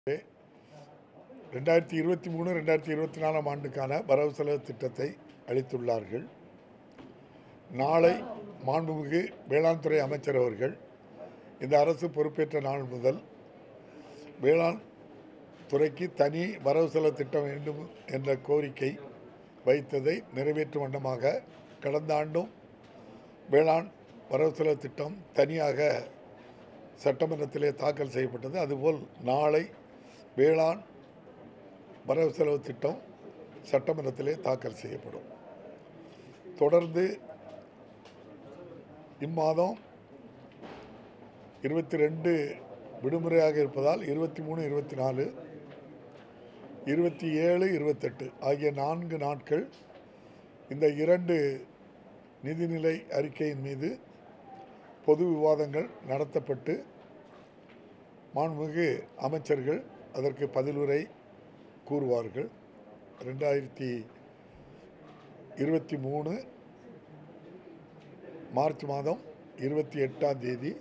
ரெண்டாயிரத்தி இருபத்தி மூணு ரெண்டாயிரத்தி இருபத்தி நாலாம் ஆண்டுக்கான வரவு செலவு திட்டத்தை அளித்துள்ளார்கள் நாளை மாண்புமிகு வேளாண் துறை அமைச்சர் அவர்கள் இந்த அரசு பொறுப்பேற்ற நாள் முதல் வேளாண் துறைக்கு தனி வரவு செலவு திட்டம் வேண்டும் என்ற கோரிக்கை வைத்ததை நிறைவேற்றும் வண்ணமாக கடந்த ஆண்டும் வேளாண் வரவு செலவு திட்டம் தனியாக சட்டமன்றத்திலே தாக்கல் செய்யப்பட்டது அதுபோல் நாளை வேளாண் வரவு செலவு திட்டம் சட்டமன்றத்திலே தாக்கல் செய்யப்படும் தொடர்ந்து இம்மாதம் இருபத்தி ரெண்டு விடுமுறையாக இருப்பதால் இருபத்தி மூணு இருபத்தி நாலு இருபத்தி ஏழு இருபத்தெட்டு ஆகிய நான்கு நாட்கள் இந்த இரண்டு நிதிநிலை அறிக்கையின் மீது பொது விவாதங்கள் நடத்தப்பட்டு மாண்புமிகு அமைச்சர்கள் அதற்கு பதிலுரை கூறுவார்கள் ரெண்டாயிரத்தி இருபத்தி மூணு மார்ச் மாதம் இருபத்தி எட்டாம் தேதி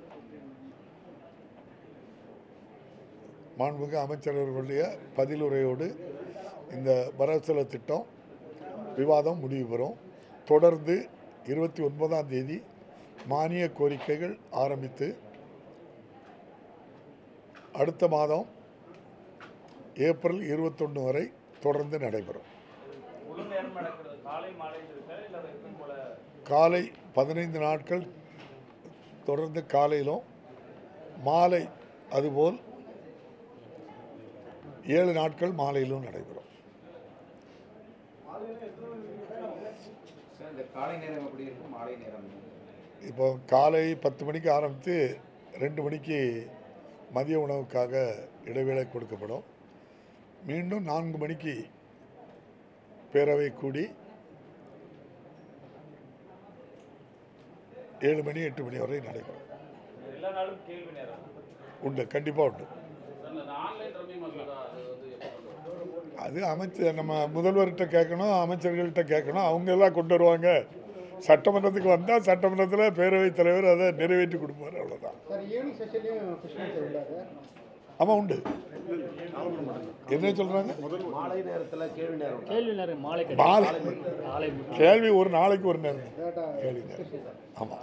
மாண்புமிகு அமைச்சர்களுடைய பதிலுரையோடு இந்த வரவு செலவு திட்டம் விவாதம் முடிவு பெறும் தொடர்ந்து இருபத்தி ஒன்பதாம் தேதி மானிய கோரிக்கைகள் ஆரம்பித்து அடுத்த மாதம் ஏப்ரல் இருபத்தொன்று வரை தொடர்ந்து நடைபெறும் முழு நேரம் நடக்கிறது காலை மாலை இருக்கா இல்லை அது எப்பவும் போல காலை பதினைந்து நாட்கள் தொடர்ந்து காலையிலும் மாலை அதுபோல் ஏழு நாட்கள் மாலையிலும் நடைபெறும் சார் இந்த காலை நேரம் எப்படி இருக்கும் மாலை நேரம் இப்போ காலை பத்து மணிக்கு ஆரம்பித்து ரெண்டு மணிக்கு மதிய உணவுக்காக இடைவேளை கொடுக்கப்படும் மீண்டும் நான்கு மணிக்கு பேரவை கூடி ஏழு மணி எட்டு மணி வரை நடைபெறும் எல்லா நாளும் கேள்வி நேரம் உண்டு கண்டிப்பாக உண்டு அந்த ஆன்லைன் ரம்மி மசோதா அது வந்து எப்போ கொண்டு வருவாங்க? அது அமைச்சர் நம்ம முதல்வர்கிட்ட கேட்கணும் அமைச்சர்கள்ட்ட கேட்கணும் அவங்க எல்லாம் கொண்டு வருவாங்க சட்டமன்றத்துக்கு வந்தால் சட்டமன்றத்தில் பேரவைத் தலைவர் அதை நிறைவேற்றி கொடுப்பார் அவ்வளோதான் சார் ஈவினிங் செஷன்லையும் கிருஷ்ணன் சார் உள்ளாரு ஆமாம் உண்டு என்ன சொல்கிறாங்க மாலை நேரத்தில் கேள்வி நேரம் கேள்வி நேரம் மாலை மாலை காலை மட்டும். கேள்வி ஒரு நாளைக்கு ஒரு நேரம் தான். டேட்டா கேள்வி நேரம் ஆமாம்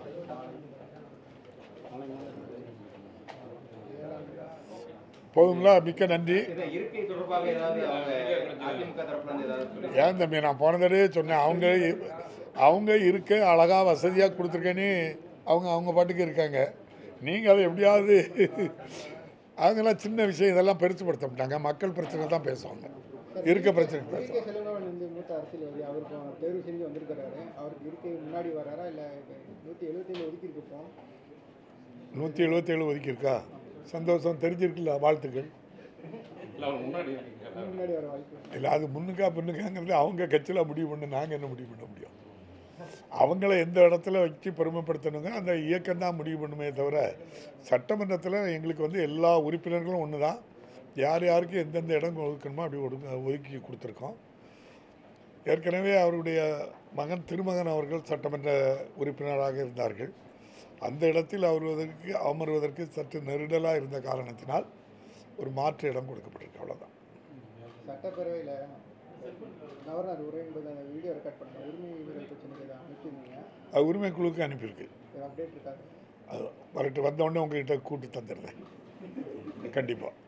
போதுங்களா மிக்க நன்றி இந்த இருக்கை தொடர்பாக ஏதாவது அவங்க அதிமுக தரப்புல இருந்து ஏதாவது சொல்லி ஏன் தம்பி நான் போன தடவையே சொன்னேன் அவங்க அவங்க இருக்க அழகாக வசதியாக கொடுத்துருக்கேன்னு அவங்க அவங்க பாட்டுக்கு இருக்காங்க நீங்கள் அதை எப்படியாவது அவங்கெல்லாம் சின்ன விஷயம் இதெல்லாம் பெருசுப்படுத்த மாட்டாங்க மக்கள் பிரச்சனை தான் பேசுவாங்க இருக்க பிரச்சனை பேசுவாங்க இருக்கை செல்வராஜன் வந்து மூத்த அரசியல்வாதி அவருக்கு தேர்வு செஞ்சு வந்திருக்கிறாரு அவருக்கு இருக்கை முன்னாடி வராரா இல்லை நூற்றி எழுபத்தேழு ஒதுக்கி இருப்போம் நூற்றி எழுபத்தேழு ஒதுக்கியிருக்கா சந்தோஷம் தெரிஞ்சிருக்குல்ல வாழ்த்துக்கள் முன்னாடி வர வாய்ப்பு இல்லை அது முன்னுக்கா பின்னுக்காங்கிறது அவங்க கட்சியில் முடிவு பண்ண நாங்கள் என்ன முடிவு பண்ண முடியும் அவங்கள எந்த இடத்துல வச்சு பெருமைப்படுத்தணுங்க அந்த இயக்கம் தான் முடிவு பண்ணுமே தவிர சட்டமன்றத்தில் எங்களுக்கு வந்து எல்லா உறுப்பினர்களும் ஒன்று தான் யார் யாருக்கு எந்தெந்த இடம் ஒதுக்கணுமோ அப்படி ஒடுங்க ஒதுக்கி கொடுத்துருக்கோம் ஏற்கனவே அவருடைய மகன் திருமகன் அவர்கள் சட்டமன்ற உறுப்பினராக இருந்தார்கள் அந்த இடத்தில் அவருவதற்கு அமர்வதற்கு சற்று நெருடலாக இருந்த காரணத்தினால் ஒரு மாற்று இடம் கொடுக்கப்பட்டிருக்கு அவ்வளோதான் சட்டப்பேரவையில் கவர்னர் உரை என்பது அந்த வீடியோ ரெக்கார்ட் பண்ண உரிமை மீறல் பிரச்சனைக்கு இதை அனுப்பியிருந்தீங்க அது உரிமை குழுவுக்கு அனுப்பியிருக்கு ஒரு அப்டேட் இருக்காது அது வரட்டு வந்த உடனே உங்ககிட்ட கூட்டு தந்துடுறேன் கண்டிப்பாக